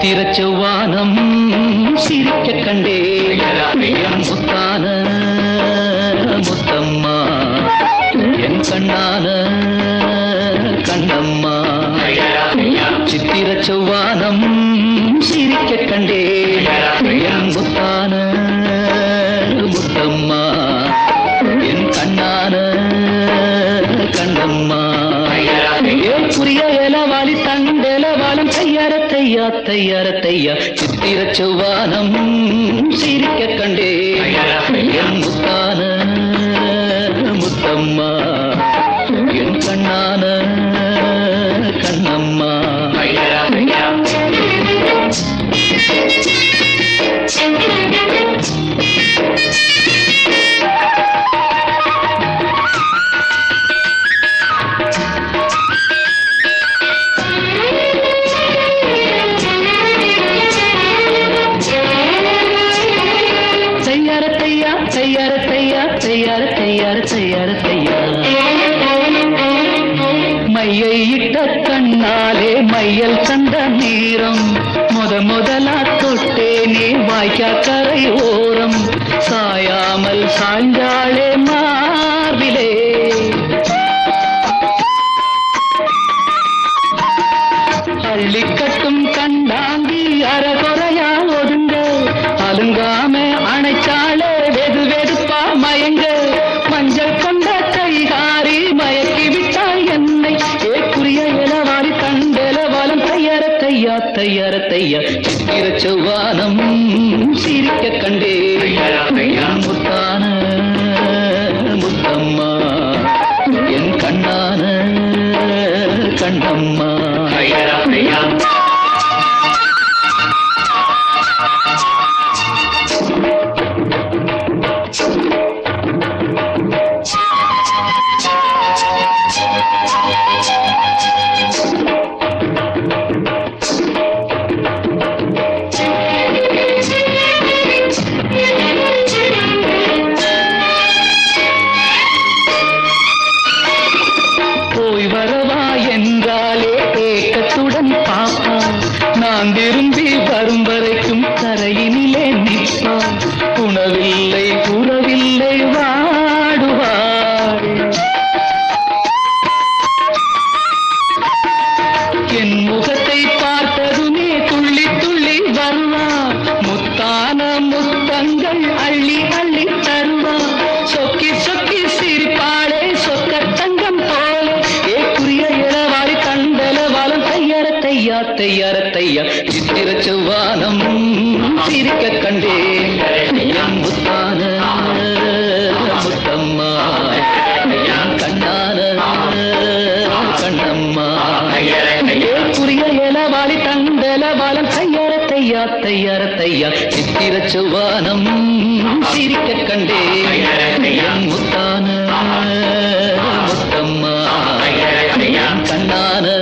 சித்திர செவ்வானம் சிரிக்க கண்டே என் முத்தான முத்தம்மா என் கண்ணான கண்ணம்மா சித்திர செவ்வானம் சிரிக்க கண்டே என் முத்தான முத்தம்மா என் கண்ணான கண்ணம்மா ஏன் புரிய இலவாலி தண்டெலவாலம் தையார தையா தையார தையா சித்திர செவ்வானம் சிரிக்க கண்டே என் முத்தான முத்தம்மா என் கண்ணான கண்ணம்மா தையார தையா தையார தையா தையார தையார தையார தையா மையை இட்ட கண்ணாலே மையல் சந்த நேரம் முத முதலா தொட்டேனே வாய்க்கா கரை ஓரம் சாயாமல் சாய்ந்தாளே மார்பிலே அள்ளி கட்டும் கண்டாங்கி அறகுறையா ஒதுங்க அலுங்காம அணைச்சாலே வெது வெதுப்பா மயங்க மஞ்சள் கொண்ட கைகாரி மயக்கி விட்டாள் என்னை ஏக்குரிய இளவாரி கண்டெலவாலம் தையற தையா தையற தையா சித்திர செவ்வானம் சிரிக்க கண்டே முத்தான முத்தம்மா என் கண்ணான கண்ணம்மா போய் வரவா என்றாலே ஏக்கத்துடன் பாப்பா நான் திரும்பி வரும் வரைக்கும் கரையினிலே நிற்பான் உணவில்லை உறவில்லை வாடுவாள் என் முகத்தை பார்த்ததுமே துள்ளி துள்ளி வருவான் முத்தான முத்தங்கள் அள்ளி அள்ளி தருவான் சொக்கி சொக்கி சிரிப்பாளே சொக்க தங்கம் போல ஏ புரிய இளவாரி கண்டல வாலம் தையார தையா தையார தையா சித்திர செவ்வானம் சிரிக்க கண்டே என் முத்தான முத்தம்மா என் கண்ணான கண்ணம்மா புரிய இலவாளி தண்டல வாலம் தையார தையா தையார தையா சித்திர செவ்வானம் சிரிக்க கண்டே என் முத்தான முத்தம்மா என் கண்ணான